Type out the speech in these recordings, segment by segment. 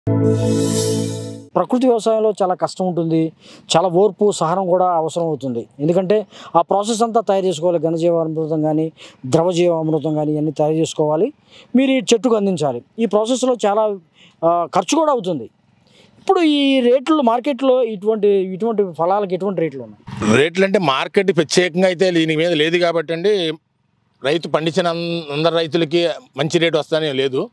ప్రకృతి వ్యవసాయంలో చాలా కష్టం ఉంటుంది చాలా ఓర్పు సహనం కూడా అవసరం అవుతుంది ఎందుకంటే ఆ ప్రాసెస్ అంతా తయారు చేసుకోవాలి ఘనజీవామృతం కానీ ద్రవజీవామృతం కానీ ఇవన్నీ తయారు చేసుకోవాలి మీరు ఈ చెట్టుకు అందించాలి ఈ ప్రాసెస్లో చాలా ఆ, ఖర్చు కూడా అవుతుంది ఇప్పుడు ఈ రేట్లు మార్కెట్లో ఇటువంటి ఇటువంటి ఫలాలకు ఎటువంటి రేట్లు ఉన్నాయి రేట్లు అంటే మార్కెట్ ప్రత్యేకంగా అయితే దీని మీద లేదు కాబట్టి అండి రైతు పండించిన అం- అందరు రైతులకి మంచి రేటు వస్తుందని లేదు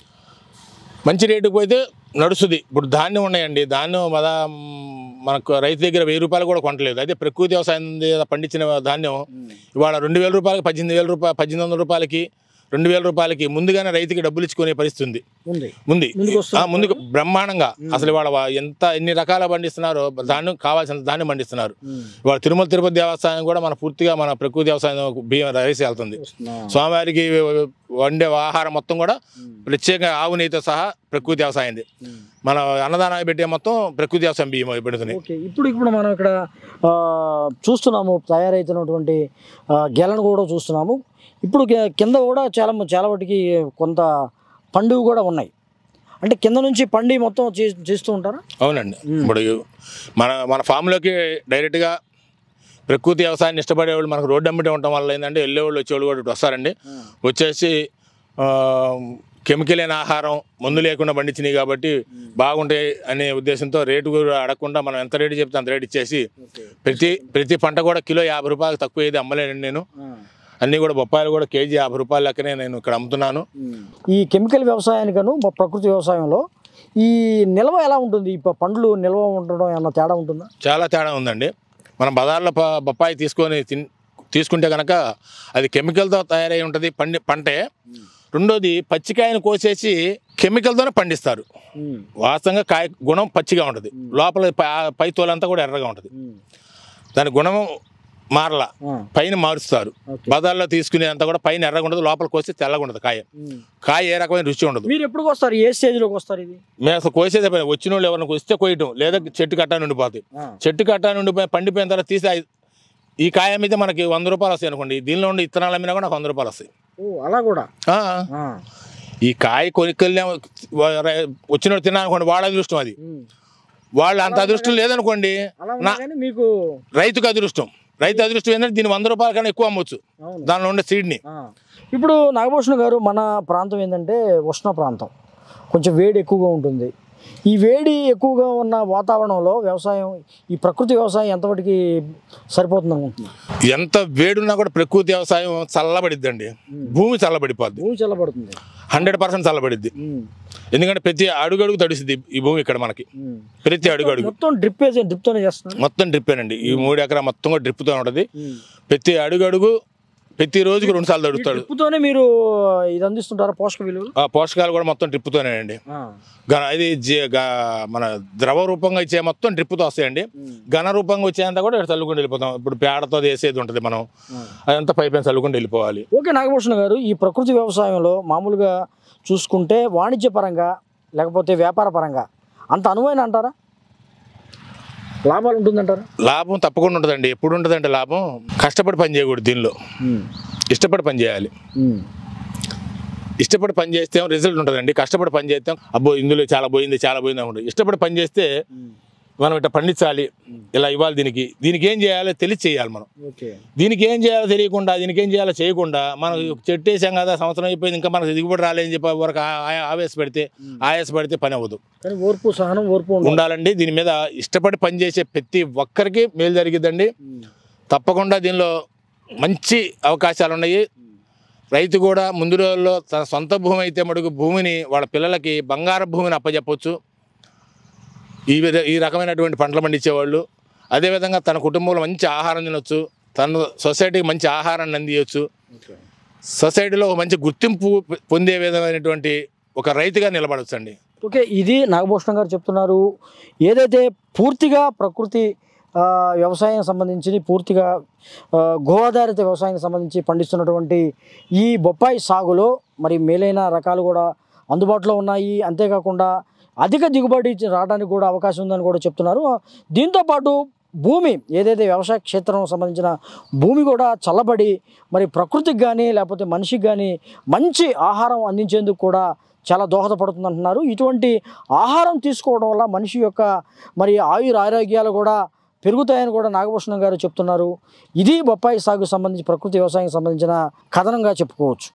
మంచి రేటుకు పోతే నడుస్తుంది ఇప్పుడు ధాన్యం ఉన్నాయండి ధాన్యం మన మనకు రైతు దగ్గర వెయ్యి రూపాయలు కూడా కొనట్లేదు అయితే ప్రకృతి వ్యవసాయం మీద పండించిన ధాన్యం ఇవాళ రెండు వేల రూపాయలకి పద్దెనిమిది వేల రూపాయలు పద్దెనిమిది వందల రూపాయలకి రెండు వేల రూపాయలకి ముందుగానే రైతుకి డబ్బులు ఇచ్చుకునే పరిస్థితి ఉంది ఉంది ముందు ముందుకు వస్తుంది. ఆ, ముందుకు బ్రహ్మాండంగా అసలు ఇవాళ వా- ఎంత ఎన్ని రకాల పండిస్తున్నారో ధాన్యం కావాల్సిన ధాన్యం పండిస్తున్నారు ఇవాళ తిరుమల తిరుపతి దేవస్థానం కూడా మన పూర్తిగా మన ప్రకృతి వ్యవసాయం బియ్యం రైస్ వెళ్తుంది స్వామివారికి వండే ఆహారం మొత్తం కూడా ప్రత్యేకంగా ఆవు నెయ్యితో సహా ప్రకృతి వ్యవసాయంది మన అన్నదానానికి పెట్టే మొత్తం ప్రకృతి వ్యవసాయం బియ్యం పెడుతున్నాయి ఓకే ఇప్పుడు ఇప్పుడు మనం ఇక్కడ ఆ, చూస్తున్నాము తయారైతున్నటువంటి ఆ, గెలను కూడా చూస్తున్నాము ఇప్పుడు కి- కింద కూడా చాలా చాలా వాటికి కొంత పండుగ కూడా ఉన్నాయి అంటే కింద నుంచి పండి మొత్తం చే- చేస్తూ ఉంటారా అవునండి ఇప్పుడు మన మన ఫామ్లోకి డైరెక్ట్గా ప్రకృతి వ్యవసాయాన్ని ఇష్టపడేవాళ్ళు మనకు రోడ్డు అమ్మిటే ఉండటం వల్ల ఏంటంటే వెళ్ళేవాళ్ళు వచ్చేవాళ్ళు కూడా ఇటు వస్తారండి వచ్చేసి ఆ, కెమికల్ అయిన ఆహారం మందు లేకుండా పండించినాయి కాబట్టి బాగుంటాయి అనే ఉద్దేశంతో రేటు కూడా అడగకుండా మనం ఎంత రేటు చెప్తే అంత రేటు ఇచ్చేసి ప్రతి ప్రతి పంట కూడా కిలో యాభై రూపాయలు తక్కువ ఏది అమ్మలేనండి నేను అన్నీ కూడా బొప్పాయిలు కూడా కేజీ యాభై రూపాయల లెక్కనే నేను ఇక్కడ అమ్ముతున్నాను ఈ కెమికల్ వ్యవసాయానికను మా ప్రకృతి వ్యవసాయంలో ఈ నిల్వ ఎలా ఉంటుంది ఈ ప- పండ్లు నిల్వ ఉండడం ఏమన్నా తేడా ఉంటుందా చాలా తేడా ఉందండి మనం బజార్లో ప- బొప్పాయి తీసుకొని తిన్ తీసుకుంటే కనుక అది కెమికల్తో తయారై ఉంటుంది పండి పంటే రెండోది పచ్చికాయను కోసేసి కెమికల్తోనే పండిస్తారు వాస్తవంగా కాయ గుణం పచ్చిగా ఉంటుంది లోపల ప- పై తోలంతా కూడా ఎర్రగా ఉంటుంది దాని గుణం మారలా పైన మారుస్తారు ఓకే. బజార్లో తీసుకునేంత కూడా పైన ఎర్రగా ఉండదు లోపల కోస్తే తెల్లగా ఉండదు కాయ కాయ ఏ రకమైన రుచి ఉండదు మీరు ఎప్పుడు వస్తారు ఏ స్టేజ్లోకి వస్తారు ఇది మేము అసలు కోసేదే పని వచ్చిన వాళ్ళు ఎవరిని వస్తే కోయటం లేదా చెట్టు కట్టా ఉండిపోతాయి చెట్టు కట్టా నుండి పోయి- పండిపోయిన తర్వాత తీసి ఐ- ఈ కాయ మీద మనకి వంద రూపాయలు వస్తాయి అనుకోండి దీనిలో ఉండి ఇత్తనాలు అమ్మినా కూడా నాకు వంద రూపాయలు వస్తాయి ఓ అలా కూడా ఆ, ఈ కాయ కొనుక్కల్ని వచ్చిన తిన్నా అనుకోండి వాళ్ళ అదృష్టం అది వాళ్ళు అంత అదృష్టం లేదనుకోండి అలా ఉన్నా కానీ మీకు రైతుకు అదృష్టం రైతు అదృష్టం ఏంటంటే దీన్ని వంద రూపాయల కన్నా ఎక్కువ అమ్మొచ్చు అవును దానిలో ఉండే సీడ్ని ఆ. ఇప్పుడు నాగభూషణ్ గారు మన ప్రాంతం ఏంటంటే ఉష్ణ ప్రాంతం కొంచెం వేడి ఎక్కువగా ఉంటుంది ఈ వేడి ఎక్కువగా ఉన్న వాతావరణంలో వ్యవసాయం ఈ ప్రకృతి వ్యవసాయం ఎంతవరకు సరిపోతుంది అనుకుంటున్నారు ఎంత వేడున్నా కూడా ప్రకృతి వ్యవసాయం చల్లబడిద్దండి భూమి చల్లబడిపోద్ది భూమి చల్లబడుతుంది హండ్రెడ్ పర్సెంట్ చల్లబడిద్ది ఉమ్, ఎందుకంటే ప్రతి అడుగు అడుగు తడిసిద్ది ఈ భూమి ఇక్కడ మనకి ఉమ్. ప్రతి అడుగు అడుగు మొత్తం డ్రిప్ వేసి డ్రిప్తోనే చేస్తున్నారు మొత్తం డ్రిప్పేనండి ఈ మూడు ఎకరా మొత్తం కూడా డ్రిప్తో ఉంటుంది ఉమ్. ప్రతి అడుగు అడుగు ప్రతి రోజుకి రెండు సార్లు తడుస్తాడు డ్రిప్తోనే మీరు ఇది అందిస్తుంటారా పోషక విలువలు ఆ పోషకాలు కూడా మొత్తం డ్రిప్తోనేనండి ఆ. ఘన ఇది జే- గా- మన ద్రవ రూపంగా ఇచ్చే మొత్తం డ్రిప్తో వస్తాయండి ఉమ్. ఘన రూపంగా వచ్చేంత కూడా ఇక్కడ చల్లుకుంటూ వెళ్ళిపోతాం ఇప్పుడు పేడతో వేసేది ఉంటుంది మనం ఆ. అదంతా పైపైన చల్లుకుంటూ వెళ్ళిపోవాలి ఓకే నాగభూషణ్ గారు ఈ ప్రకృతి వ్యవసాయంలో మామూలుగా చూసుకుంటే వాణిజ్యపరంగా లేకపోతే వ్యాపార పరంగా అంత అనువైన అంటారా లాభాలు ఉంటుందంటారా లాభం తప్పకుండా ఉంటుందండి ఎప్పుడు ఉంటుందంటే లాభం కష్టపడి పని చేయకూడదు దీనిలో ఇష్టపడి పని చేయాలి ఇష్టపడి పని చేస్తే రిజల్ట్ ఉంటుందండి కష్టపడి పని చేస్తే అబ్బో ఇందులో చాలా పోయింది చాలా పోయింది అనుకుంటుంది ఇష్టపడి పని చేస్తే మనం ఇట్లా పండించాలి ఇలా ఇవ్వాలి దీనికి దీనికి ఏం చేయాలో తెలిసి చేయాలి మనం ఓకే దీనికి ఏం చేయాలో తెలియకుండా దీనికి ఏం చేయాలో చేయకుండా మనం చెట్టు వేసాం కదా సంవత్సరం అయిపోయింది ఇంకా మనకు దిగుబడి రాలేదని చెప్పి వరకు ఆ- ఆ- ఆవేశ పెడితే ఆయాస పెడితే పని అవ్వదు కానీ ఓర్పు సహనం ఓర్పు ఉండాలి ఉండాలండి దీని మీద ఇష్టపడి పని చేసే ప్రతి ఒక్కరికి మేలు జరిగిద్దండి తప్పకుండా దీనిలో మంచి అవకాశాలు ఉన్నాయి రైతు కూడా ముందు రోజుల్లో తన సొంత భూమి అయితే మడుగు భూమిని వాళ్ళ పిల్లలకి బంగారు భూమిని అప్పచెప్పొచ్చు ఈ విధ ఈ రకమైనటువంటి పంటలు పండించేవాళ్ళు అదేవిధంగా తన కుటుంబంలో మంచి ఆహారం తినొచ్చు తన సొసైటీకి మంచి ఆహారాన్ని అందియచ్చు సొసైటీలో ఒక మంచి గుర్తింపు పొందే విధమైనటువంటి ఒక రైతుగా నిలబడొచ్చు అండి ఓకే ఇది నాగభూషణం గారు చెప్తున్నారు ఏదైతే పూర్తిగా ప్రకృతి ఆ, వ్యవసాయం సంబంధించి పూర్తిగా ఆ, గో ఆధారిత వ్యవసాయానికి సంబంధించి పండిస్తున్నటువంటి ఈ బొప్పాయి సాగులో మరి మేలైన రకాలు కూడా అందుబాటులో ఉన్నాయి అంతేకాకుండా అధిక దిగుబడి రావడానికి కూడా అవకాశం ఉందని కూడా చెప్తున్నారు దీంతోపాటు భూమి ఏదైతే వ్యవసాయ క్షేత్రం సంబంధించిన భూమి కూడా చల్లబడి మరి ప్రకృతికి కానీ లేకపోతే మనిషికి కానీ మంచి ఆహారం అందించేందుకు కూడా చాలా దోహదపడుతుంది అంటున్నారు ఇటువంటి ఆహారం తీసుకోవడం వల్ల మనిషి యొక్క మరి ఆయుర ఆరోగ్యాలు కూడా పెరుగుతాయని కూడా నాగభూషణం గారు చెప్తున్నారు ఇది బొప్పాయి సాగుకు సంబంధించి ప్రకృతి వ్యవసాయం సంబంధించిన కథనంగా చెప్పుకోవచ్చు